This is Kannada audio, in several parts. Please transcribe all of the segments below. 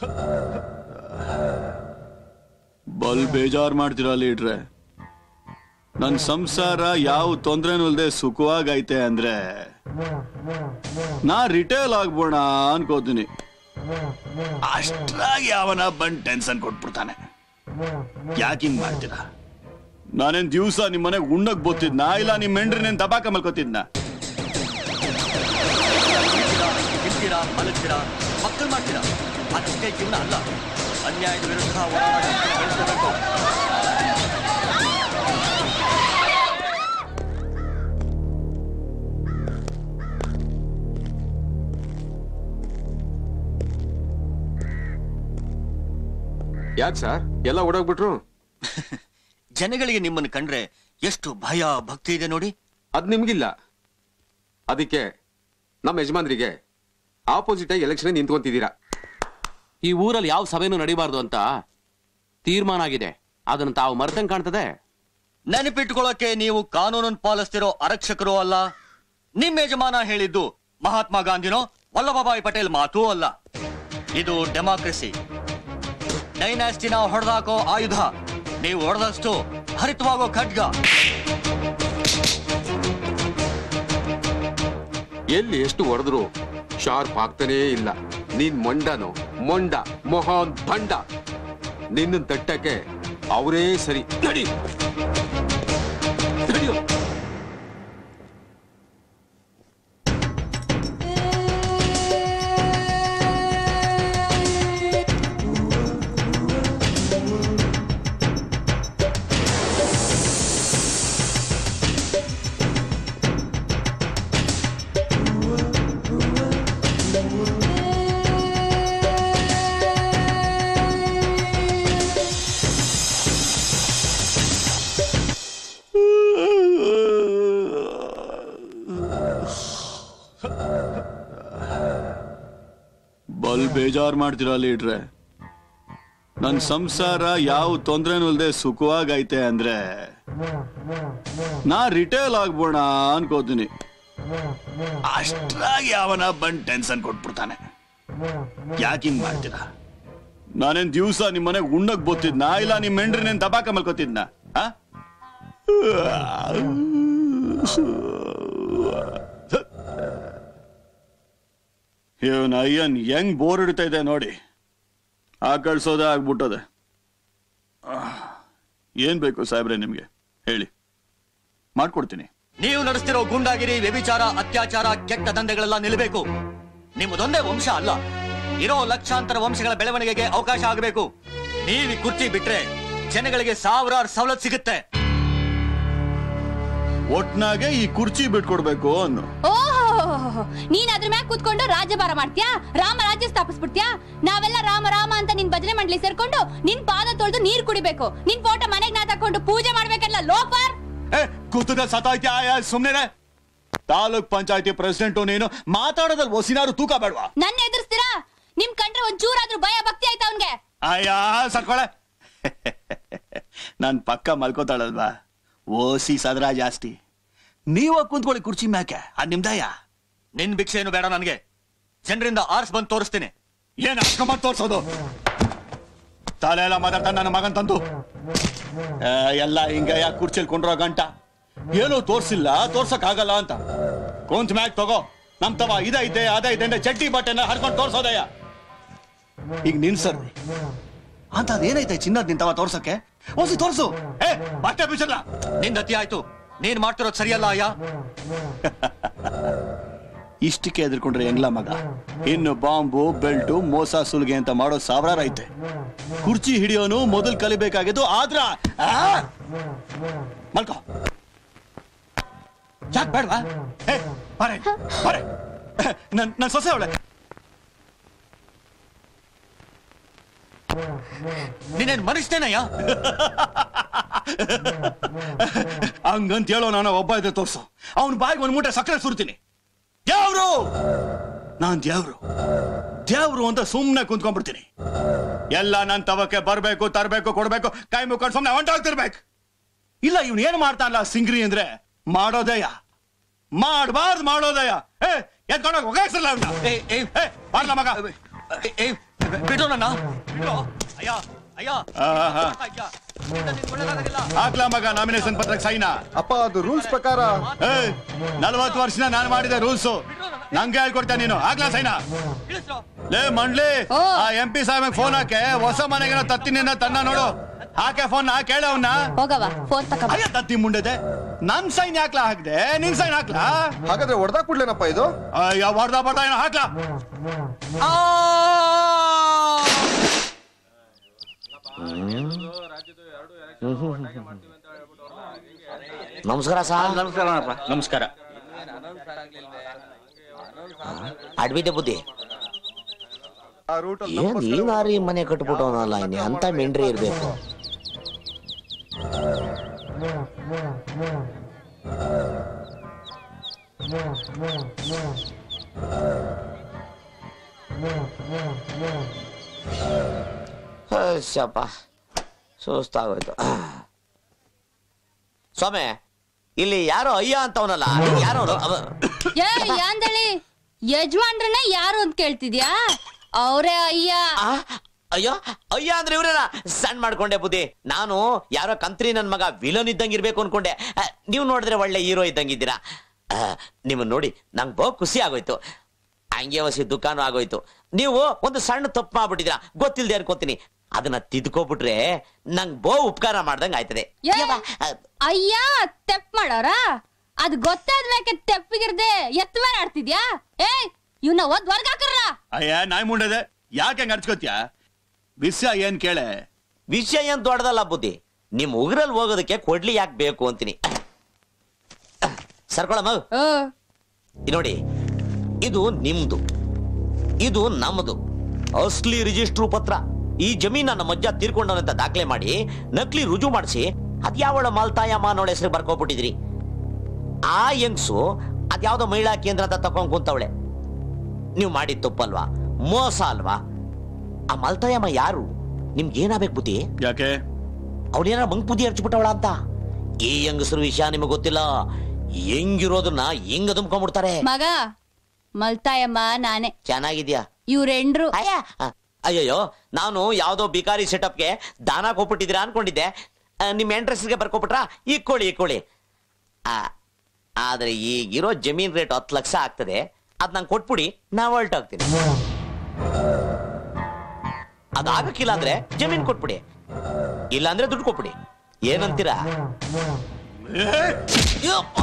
ಬಲ್ ಬೇಜಾರ್ ಮಾಡ್ತೀರಾ ಲೀಡ್ರೆ ನನ್ ಸಂಸಾರ ಯಾವ ತೊಂದ್ರೆನೂ ಇಲ್ದೆ ಸುಖವಾಗೈತೆ ಅಂದ್ರೆ ನಾ ರಿಟೇಲ್ ಆಗ್ಬೋಣ ಅನ್ಕೋತೀನಿ ಅಷ್ಟ್ರಾಗಿ ಅವನ ಬಂದ್ ಟೆನ್ಷನ್ ಕೊಟ್ಬಿಡ್ತಾನೆ ಯಾಕೆ ಹಿಂಗ್ ಮಾಡ್ತೀರಾ ನಾನೇನ್ ದಿವ್ಸ ನಿಮ್ ಮನೆಗ್ ಉಣ್ಣಕ್ ಬೋತಿದ್ನ ಇಲ್ಲ ನಿಮ್ ಮೆಂಡ್ರಿನೇನ್ ದಬಾಕ ಮಲ್ಕೋತಿದ್ನ ತಿಂತೀರಾ ಮಲಗ್ತೀರಾ ಮಕ್ಕಳು ಮಾಡ್ತೀರಾ ಅದಷ್ಟೇ ಜೀವನ ಅಲ್ಲ ಅನ್ಯಾಯದ ವಿರುದ್ಧ ಹೋರಾಟ ಬೆಳೆಸಬೇಕು ಯಾಕೆ ಸರ್ ಎಲ್ಲ ಓಡೋಗ್ಬಿಟ್ರು ಜನಗಳಿಗೆ ನಿಮ್ಮನ್ನು ಕಂಡ್ರೆ ಎಷ್ಟು ಭಯ ಭಕ್ತಿ ಇದೆ ನೋಡಿ ಅದ್ ನಿಮ್ಗಿಲ್ಲ ಅದಕ್ಕೆ ನಮ್ಮ ಯಜಮಾನ್ರಿಗೆ ಆಪೋಸಿಟ್ ಆಗಿ ಎಲೆಕ್ಷನ್ ನಿಂತ್ಕೊಂತಿದ್ದೀರಾ ಈ ಊರಲ್ಲಿ ಯಾವ ಸಭೆನೂ ನಡಿಬಾರ್ದು ಅಂತ ತೀರ್ಮಾನ ಆಗಿದೆ ಅದನ್ನ ತಾವು ಮರ್ತಂಗ್ ಕಾಣ್ತದೆ ನೆನಪಿಟ್ಕೊಳ್ಳೋಕೆ ನೀವು ಕಾನೂನನ್ನು ಪಾಲಿಸ್ತಿರೋ ಆರಕ್ಷಕರು ಅಲ್ಲ ನಿಮ್ ಯಜಮಾನ ಹೇಳಿದ್ದು ಮಹಾತ್ಮ ಗಾಂಧಿನೋ ವಲ್ಲಭಭಾಯಿ ಪಟೇಲ್ ಮಾತೂ ಅಲ್ಲ ಇದು ಡೆಮಾಕ್ರಸಿ ಡೈನಾಸ್ಟಿನ ಹೊಡೆದಾಕೋ ಆಯುಧ ನೀವು ಹೊಡೆದಷ್ಟು ಹರಿತವಾಗೋ ಖಡ್ಗ ಎಲ್ಲಿ ಎಷ್ಟು ಹೊಡೆದ್ರು ಶಾರ್ಪ್ ಆಗ್ತಾನೇ ಇಲ್ಲ ನೀನ್ ಮೊಂಡನು ಮೊಂಡ ಮೊಹಾನ್ ಭಂಡ ನಿನ್ನ ತಟ್ಟಕ್ಕೆ ಅವರೇ ಸರಿ ನಡಿ ನಡಿಯೋ. ಬಲ್ ಬೇಜಾರ್ ಮಾಡ್ತೀರಾ ಲೀಡ್ರೆ ನನ್ ಸಂಸಾರ ಯಾವ ತೊಂದ್ರೆನೂ ಇಲ್ದೆ ಸುಖವಾಗೈತೆ ಅಂದ್ರೆ ನಾ ರಿಟೇಲ್ ಆಗ್ಬೋಣ ಅನ್ಕೋತೀನಿ ಅಷ್ಟ್ರಾಗಿ ಅವನ ಬಂದ್ ಟೆನ್ಷನ್ ಕೊಟ್ಬಿಡ್ತಾನೆ ಯಾಕೆ ಹಿಂಗ್ ಮಾಡ್ತೀರಾ ನಾನೇನ್ ದಿವ್ಸ ನಿಮ್ ಮನೆಗ್ ಉಣ್ಣಕ್ ಬೋತಿದ್ನ ಇಲ್ಲ ನಿಮ್ ಮೆಂಡ್ರಿನೇನ್ ದಬಾಕ ಮಲ್ಕೋತಿದ್ನ ಆ? ಇವನ್ ಅಯ್ಯನ್ ಹೆಂಗ್ ಬೋರ್ ಹಿಡಿತಾ ಇದೆ ನೋಡಿ ಆ ಕಳ್ಸೋದೇ ಆಗ್ಬಿಟ್ಟದೆ ಆಹ್, ಏನ್ ಬೇಕು ಸಾಹೇಬ್ರೆ ನಿಮ್ಗೆ ಹೇಳಿ ಮಾಡ್ಕೊಡ್ತೀನಿ ನೀವು ನಡೆಸ್ತಿರೋ ಗುಂಡಾಗಿರಿ ವ್ಯಭಿಚಾರ ಅತ್ಯಾಚಾರ ಕೆಟ್ಟ ದಂಧೆಗಳೆಲ್ಲ ನಿಲ್ಲಬೇಕು ನಿಮ್ಮದೊಂದೇ ವಂಶ ಅಲ್ಲ ಇರೋ ಲಕ್ಷಾಂತರ ವಂಶಗಳ ಬೆಳವಣಿಗೆಗೆ ಅವಕಾಶ ಆಗಬೇಕು ನೀವು ಈ ಕುರ್ಚಿ ಬಿಟ್ರೆ ಜನಗಳಿಗೆ ಸಾವಿರಾರು ಸವಲತ್ತು ಸಿಗುತ್ತೆ ಒಟ್ನಾಗೆ ಈ ಕುರ್ಚಿ ಬಿಟ್ಕೊಡ್ಬೇಕು ಅನ್ನು ಓಹೋ ನೀನ್ ಅದ್ರ ಮ್ಯಾಗ ಕೂತ್ಕೊಂಡು ರಾಜ್ಯಭಾರ ಮಾಡ್ತ್ಯಾ ರಾಮ ರಾಜ್ಯ ಸ್ಥಾಪಿಸ್ಬಿಡ್ತ್ಯಾ ನಾವೆಲ್ಲ ರಾಮ ರಾಮ ಅಂತ ನಿನ್ ಭಜನೆ ಮಂಡಳಿ ಸೇರ್ಕೊಂಡು ನಿನ್ ಪಾದ ತೊಳೆದು ನೀರ್ ಕುಡಿಬೇಕು ನಿನ್ ಫೋಟೋ ಮನೆಗ್ ನಾ ತಕೊಂಡು ಪೂಜೆ ಮಾಡ್ಬೇಕಲ್ಲ ಲೋಫರ್ ಏ ಕೂತದ ಸತಾಯ್ತಿ ಆಯ ಸುಮ್ನೆ ತಾಲೂಕ್ ಪಂಚಾಯತಿ ಪ್ರೆಸಿಡೆಂಟು ನೀನು ಮಾತಾಡೋದಲ್ಲಿ ಒಸಿನಾರು ತೂಕ ಬೇಡವಾ ನನ್ನ ಎದುರಿಸ್ತೀರಾ ನಿಮ್ ಕಂಡ್ರೆ ಒಂದ್ ಚೂರಾದ್ರೂ ಭಯ ಭಕ್ತಿ ಆಯ್ತಾ ಅವ್ನ್ಗೆ ಅಯ್ಯ ಸರ್ಕೊಳೆ ನನ್ ಪಕ್ಕ ಮಲ್ಕೋತಾಳಲ್ವಾ ಓಸಿ ಸದ್ರ ಜಾಸ್ತಿ ನೀವ ಕುಂತ್ಕೊಳ್ಳಿ ಕುರ್ಚಿ ಮ್ಯಾಕೆ ಅದ್ ನಿಮ್ದಯ್ಯ ನಿನ್ ಭಿಕ್ಷೆ ಏನು ಬೇಡ ನನಗೆ ಜನರಿಂದ ಆರ್ಸ್ ಬಂದು ತೋರಿಸ್ತೀನಿ ಏನ್ ಅಷ್ಕೊಂಬತ್ ತೋರ್ಸೋದು ತಲೆ ಎಲ್ಲ ಮಾತಾಡ್ತಾನೆ ನನ್ನ ಮಗನ್ ತಂದು ಆ, ಎಲ್ಲ ಹಿಂಗ ಯಾಕೆ ಕುರ್ಚಿಲ್ ಕೊಂಡ್ರೋ ಗಂಟ ಏನೂ ತೋರ್ಸಿಲ್ಲ ತೋರ್ಸಕ್ ಆಗಲ್ಲ ಅಂತ ಕುಂತ್ ಮ್ಯಾಕ್ ತಗೋ ನಮ್ ತವ ಇದೈತೆ ಅದೈತೆ ಅಂದ್ರೆ ಚಡ್ಡಿ ಬಟ್ಟೆನ ಹರ್ಕೊಂಡು ತೋರ್ಸೋದಯ್ಯ ಈಗ ನಿನ್ಸರ್ ಅಂತ ಅದೇನೈತೆ ಚಿನ್ನದ್ ನಿಂತವ ತೋರ್ಸಕ್ಕೆ ಓಸಿ ತೋರ್ಸು ಏ ಬಟ್ಟೆ ಬಿಚ್ಚಲ್ಲ ನಿಂದ ಅತಿ ಆಯ್ತು ನೀನ್ ಮಾಡ್ತಿರೋದು ಸರಿಯಲ್ಲ ಅಯ್ಯ ಇಷ್ಟಕ್ಕೆ ಎದ್ಕೊಂಡ್ರೆ ಹೆಂಗ್ಲ ಮಗ ಇನ್ನು ಬಾಂಬು ಬೆಲ್ಟು ಮೋಸ ಸುಲ್ಗೆ ಅಂತ ಮಾಡೋ ಸಾವಿರಾರು ಐತೆ ಕುರ್ಚಿ ಹಿಡಿಯೋನು ಮೊದಲು ಕಲಿಬೇಕಾಗಿದ್ದು ಆದ್ರ ಆ? ಮಲ್ಕೋ ಯಾಕೆ ಬೇಡವಾ ಏ, ಬಾರೆ, ಬಾರೆ. ನನ್ ನನ್ ಸೊಸೆ ಅವಳೆ ನೀನೇನ್ ಮನುಷ್ಯನೇನಯ್ಯ ಹಂಗಂತ ಹೇಳೋ ನಾನು ಒಬ್ಬ ಇದ್ರೆ ತೋರ್ಸು ಅವನ ಬಾಯಿಗೆ ಒಂದ್ ಮೂಟೆ ಸಕ್ಕರೆ ಸುರ್ತೀನಿ ದೇವ್ರು ನಾನ್ ದೇವ್ರು ದೇವ್ರು ಅಂತ ಸುಮ್ನೆ ಕುಂತ್ಕೊಂಡ್ಬಿಡ್ತೀನಿ ಎಲ್ಲ ನನ್ ತವಕ್ಕೆ ಬರ್ಬೇಕು ತರ್ಬೇಕು ಕೊಡ್ಬೇಕು ಕೈ ಮುಕ್ಕೊಂಡು ಸುಮ್ನೆ ಹೊಂಟೋಗ್ತಿರ್ಬೇಕು ಇಲ್ಲ ಇವ್ನು ಏನ್ ಮಾಡ್ತಾನಲ್ಲ ಸಿಂಗ್ರಿ ಅಂದ್ರೆ ಮಾಡೋದಯ್ಯ ಮಾಡ್ಬಾರ್ದು ಮಾಡೋದಯ್ಯ ಏ ಎತ್ಕೊಂಡೋಗಿ ಒಗಾಯಿಸಲ್ಲ ಅವ್ನ ಏ, ಏ, ಏ ಬಾರ್ಲ ಮಗ ಏ, ಏ, ಬಿಡು ನನ್ನ ಬಿಡು ಅಯ್ಯ ಅಯ್ಯ ಆ, ಆ, ಆ. ಅಯ್ಯ ಇದರಿಂದ ನಿನ್ಗೆ ಒಳ್ಳೇದಾಗೋದಿಲ್ಲ. ಹಾಕ್ಲಾ ಮಗ ನಾಮಿನೇಷನ್ ಪತ್ರಕ್ಕೆ ಸೈನಾ ಅಪ್ಪ ಅದು ರೂಲ್ಸ್ ಪ್ರಕಾರ ಏಯ್ ನಲ್ವತ್ತು ವರ್ಷನ ನಾನು ಮಾಡಿದ ರೂಲ್ಸ್ ನಂಗೆ ಹೇಳ್ಕೊಡ್ತೇನೆ ನೀನು ಆಗ್ಲಾ ಸೈನಾ ಇಳಿಸ್ರು. ಲೇ ಮಂಡ್ಲಿ ಓ. ಆ ಎಂ ಪಿ ಸಾಹೇಬ್ ಫೋನ್ ಹಾಕೆ ಹೊಸ ಮನೆಗೆ ತತ್ತಿನ ತನ್ನ ನೋಡು ಹಾಕೆ ಫೋನ್ ನಾ ಕೇಳ ಅವನ್ನ ಹೋಗವ ಫೋನ್ ತಕ ಅಯ್ಯ ತತ್ತಿ ಮುಂಡೆದೆ ನನ್ ಸೈನ್ ಹಾಕ್ಲಾ ಹಾಕ್ದೆ ನಿನ್ ಸೈನ್ ಹಾಕ್ಲಾ ಹಾಗಾದ್ರೆ ಹೊಡೆದಾಕ್ ಬಿಡ್ಲೇನಪ್ಪ ಇದು ಅಯ್ಯ ಬರ್ದ ಬರ್ದ ಏನೋ ಹಾಕ್ಲಾ ಆ! ನಮಸ್ಕಾರ ಸರ್ ನಮಸ್ಕಾರ ನಮಸ್ಕಾರ ಅಡ್ಬಿದ್ದೆ ಬುದ್ಧಿ ಆ ರೂಟ್ ಏನ್ ಈ ನಾರಿ ಮನೆ ಕಟ್ಬಿಟ್ಟವನಲ್ಲ ಇನ್ನು ಅಂತ ಮೆಂಡ್ರಿ ಇರ್ಬೇಕು ಶಪ್ಪ ಸುಸ್ತಾಗೋಯ್ತು ಸ್ವಾಮಿ ಇಲ್ಲಿ ಯಾರೋ ಅಯ್ಯ ಅಂತವನಲ್ಲ ಯಾರೋ ಅವ್ನು? ಅವ- ಏ ಯಾಂದಳಿ ಯಜಮಾನ್ರನ್ನ ಯಾರು ಅಂತ ಕೇಳ್ತಿದ್ಯಾ ಅವ್ರೇ ಅಯ್ಯ ಆ, ಅಯ್ಯೋ ಅಯ್ಯ ಅಂದ್ರೆ ಇವ್ರೇನ ಸಣ್ಣ ಮಾಡ್ಕೊಂಡೆ ಬುದ್ಧಿ ನಾನು ಯಾರೋ ಕಂತ್ರಿ ನನ್ ಮಗ ವಿಲನ್ ಇದ್ದಂಗೆ ಇರ್ಬೇಕು ಅನ್ಕೊಂಡೆ ಆ, ನೀವು ನೋಡಿದ್ರೆ ಒಳ್ಳೆ ಹೀರೋ ಇದ್ದಂಗಿದ್ದೀರಾ ಆ, ನಿಮ್ಮನ್ನ ನೋಡಿ ನಂಗೆ ಬಹು ಖುಷಿ ಆಗೋಯ್ತು ಹಂಗೆ ವಸಿ ದುಃಖನೂ ಆಗೋಯ್ತು ನೀವು ಒಂದು ಸಣ್ಣ ತಪ್ಪು ಮಾಡ್ಬಿಟ್ಟಿದ್ದೀರಾ ಗೊತ್ತಿಲ್ದೆ ಅನ್ಕೋತೀನಿ ಅದನ್ನ ತಿದ್ಕೋಬಿಟ್ರೆ ನಂಗೆ ಬಹು ಉಪಕಾರ ಮಾಡ್ದಂಗೆ ಆಯ್ತದೆ ಏ, ಯವ್ವ, ಆ, ಅಯ್ಯ ತೆಪ್ ಮಾಡೋರ ಅದ್ ಗೊತ್ತಾದ್ಮೇಲೆ ತೆಪ್ಪಿಗಿರ್ದೆ ಎತ್ತ ಮೇಲೆ ಆಡ್ತಿದ್ಯಾ ಏ ಇವ್ನ ಒದ್ ವರ್ಗ ಹಾಕರ್ರ ಅಯ್ಯ ನಾಯಿ ಮುಂಡೆದೆ ಯಾಕೆ ಹಂಗ ಅರ್ಚ್ಕೋತ್ಯ ವಿಷಯ ಏನ್ ಕೇಳೆ ವಿಷಯ ಏನ್ ದೊಡ್ಡದಲ್ಲ ಬುದ್ಧಿ ನಿಮ್ ಉಗ್ರಲ್ಲಿ ಹೋಗೋದಕ್ಕೆ ಕೊಡ್ಲಿ ಯಾಕೆ ಬೇಕು ಅಂತೀನಿ ಸರ್ಕೊಳಮ್ಮ ಓ ಇದ್ ನೋಡಿ ಇದು ನಿಮ್ದು ಇದು ನಮ್ಮದು ಅಸ್ಲಿ ರಿಜಿಸ್ಟ್ರು ಪತ್ರ ಈ ಜಮೀನ ನಮ್ಮ ಅಜ್ಜ ತೀರ್ಕೊಂಡವನಂತ ದಾಖಲೆ ಮಾಡಿ ನಕಲಿ ರುಜು ಮಾಡಿಸಿ ಅದ್ಯಾವಳ ಮಾಲ್ತಾಯ ಮಾನವಳ ಹೆಸರು ಬರ್ಕೊಬಿಟ್ಟಿದ್ರಿ ಆ ಯಂಗ್ಸು ಅದ್ಯಾವ್ದೋ ಮಹಿಳಾ ಕೇಂದ್ರ ಅಂತ ತಕೊಂಡ್ ಕುಂತವಳೆ ನೀವು ಮಾಡಿದ ತಪ್ಪಲ್ವಾ ಮೋಸ ಅಲ್ವಾ ಆ ಮಲ್ತಾಯಮ್ಮ ಯಾರು ನಿಮ್ಗೆ ಏನಾಗ್ಬೇಕು ಬುದ್ಧಿ ಯಾಕೆ ಅವನೇನ ಮಂಗ್ ಬುದ್ಧಿ ಹರ್ಚ್ಬಿಟ್ಟವಳ ಅಂತ ಈ ಯಂಗಸರು ವಿಷಯ ನಿಮಗೆ ಗೊತ್ತಿಲ್ಲ ಹೆಂಗಿರೋದನ್ನ ಹೆಂಗ ತುಂಬ್ಕೊಂಡ್ಬಿಡ್ತಾರೆ ಮಗ ಮಲ್ತಾಯಮ್ಮ ನಾನೇ ಚೆನ್ನಾಗಿದ್ಯಾ ಇವ್ರೆಂಡ್ರು ಅಯ್ಯ ಅಯ್ಯಯ್ಯೋ ನಾನು ಯಾವ್ದೋ ಬಿಕಾರಿ ಸೆಟಪ್ಗೆ ದಾನ ಕೊಟ್ಬಿಟ್ಟಿದ್ದೀರಾ ಅನ್ಕೊಂಡಿದ್ದೆ ಆ, ನಿಮ್ ಎಂಟ್ರೆಸ್ಗೆ ಬರ್ಕೊಬಿಟ್ರಾ ಇಕ್ಕೊಳ್ಳಿ ಇಕ್ಕೊಳ್ಳಿ ಆ, ಆದ್ರೆ ಈಗಿರೋ ಜಮೀನ್ ರೇಟ್ ಹತ್ತು ಲಕ್ಷ ಆಗ್ತದೆ ಅದ್ ನಂಗೆ ಕೊಟ್ಬಿಡಿ ನಾ ಹೊರಟೋಗ್ತೀನಿ ಅದಾಗಕ್ಕಿಲ್ಲ ಅಂದ್ರೆ ಜಮೀನ್ ಕೊಟ್ಬಿಡಿ ಇಲ್ಲ ಅಂದ್ರೆ ದುಡ್ಡು ಕೊಟ್ಬಿಡಿ ಏನಂತೀರಾ ಯಪ್ಪ.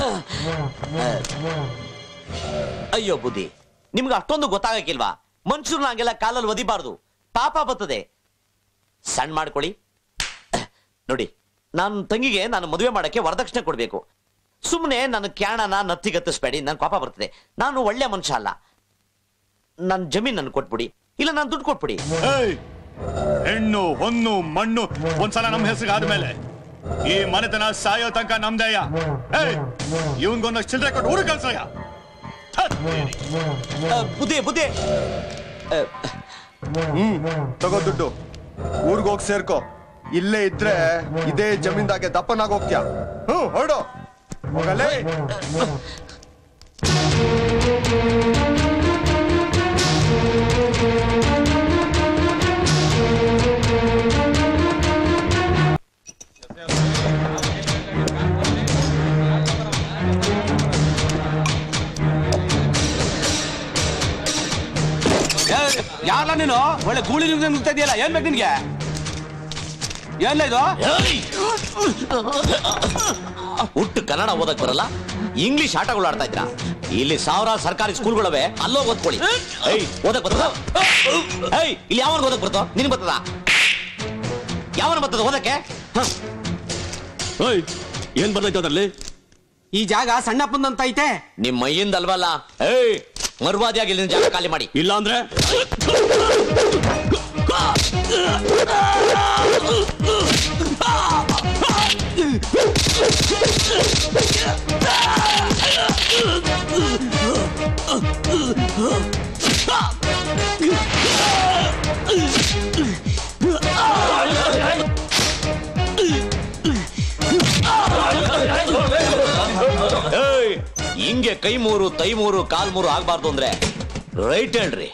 ಅಯ್ಯೋ ಬುದ್ಧಿ ನಿಮ್ಗೆ ಅಷ್ಟೊಂದು ಗೊತ್ತಾಗಕ್ಕಿಲ್ವಾ ಮನುಷ್ಯರು ನಂಗೆಲ್ಲ ಕಾಲಲ್ಲಿ ಒದಿಬಾರ್ದು ಪಾಪ ಬರ್ತದೆ ಸಣ್ಣ ಮಾಡ್ಕೊಳ್ಳಿ ನೋಡಿ ನನ್ನ ತಂಗಿಗೆ ನಾನು ಮದುವೆ ಮಾಡಕ್ಕೆ ವರದಕ್ಷಿಣೆ ಕೊಡ್ಬೇಕು ಸುಮ್ಮನೆ ನನ್ನ ಕ್ಯಾಣನ ನತ್ತಿಗತ್ತಿಸ್ಬೇಡಿ ನನ್ ಪಾಪ ಬರ್ತದೆ ನಾನು ಒಳ್ಳೆ ಮನುಷ್ಯ ಅಲ್ಲ ನನ್ನ ಜಮೀನ್ ನನ್ ಕೊಟ್ಬಿಡಿ ಇಲ್ಲ ನಾನು ದುಡ್ಡು ಕೊಟ್ಬಿಡಿ ಏಯ್ ಹೆಣ್ಣು ಹೊನ್ನು ಮಣ್ಣು ಒಂದ್ಸಲ ನಮ್ಮ ಹೆಸರಿಗೆ ಆದ್ಮೇಲೆ ಈ ಮನೆತನ ಸಾಯೋ ತನಕ ನಮ್ದಯ್ಯ ಏಯ್ ಇವನ್ಗೊಂದಷ್ಟು ಚಿಲ್ಲರೆ ಕೊಟ್ಟು ಊರು ಕಳ್ಸಯ್ಯ ಆ, ಬುದ್ಧಿ ಬುದ್ಧಿ ಆ, ಹ್ಮ್ ತಗೋ ದುಡ್ಡು ಊರ್ಗ್ ಹೋಗ್ ಸೇರ್ಕೋ ಇಲ್ಲೇ ಇದ್ರೆ ಇದೇ ಜಮೀನ್ದಾಗೆ ದಪ್ಪನಾಗ್ ಹೋಗ್ತ್ಯಾ ಹ್ಮ್ ಹೊರಡು ಹೋಗಲೇ ಯಾರಲ್ಲ ನೀನು ಒಳ್ಳೆ ಗೂಳಿ ನುಗ್ತಾ ಇದೆಯಲ್ಲ ಏನ್ ಬೇಕು ನಿನ್ಗೆ ಏನ್ ಇದು ಹುಟ್ಟು ಕನ್ನಡ ಓದಕ್ ಬರಲ್ಲ ಇಂಗ್ಲಿಷ್ ಆಟಗಳು ಆಡ್ತಾ ಇದ್ರ ಇಲ್ಲಿ ಸಾವಿರಾರು ಸರ್ಕಾರಿ ಸ್ಕೂಲ್ಗಳವೆ ಅಲ್ಲೋಗ್ ಓದ್ಕೊಳ್ಳಿ ಏಯ್ ಓದಕ್ ಬರ್ತದ ಏಯ್ ಇಲ್ಲಿ ಯಾವನ್ ಓದಕ್ ಬರ್ತೋ ನಿನ್ ಬರ್ತದ ಯಾವನ ಬರ್ತದ ಓದಕ್ಕೆ ಹ. ಏನ್ ಬರ್ತೈತೆ ಅದ್ರಲ್ಲಿ ಈ ಜಾಗ ಸಣ್ಣಪ್ಪಂದಂತ ಐತೆ ನಿಮ್ ಮೈಯಿಂದ ಅಲ್ವಲ್ಲ ಏಯ್ ಮರ್ವಾದಿಯಾಗಿ ಇಲ್ಲಿನ ಜಾಗ ಖಾಲಿ ಮಾಡಿ ಇಲ್ಲ ಅಂದ್ರೆ ಏಯ್ ಹಿಂಗೆ ಕೈ ಮೂರು ತೈ ಮೂರು ಕಾಲ್ ಮೂರು ಆಗ್ಬಾರ್ದು ಅಂದ್ರೆ ರೈಟ್ ಹೇಳ್ರಿ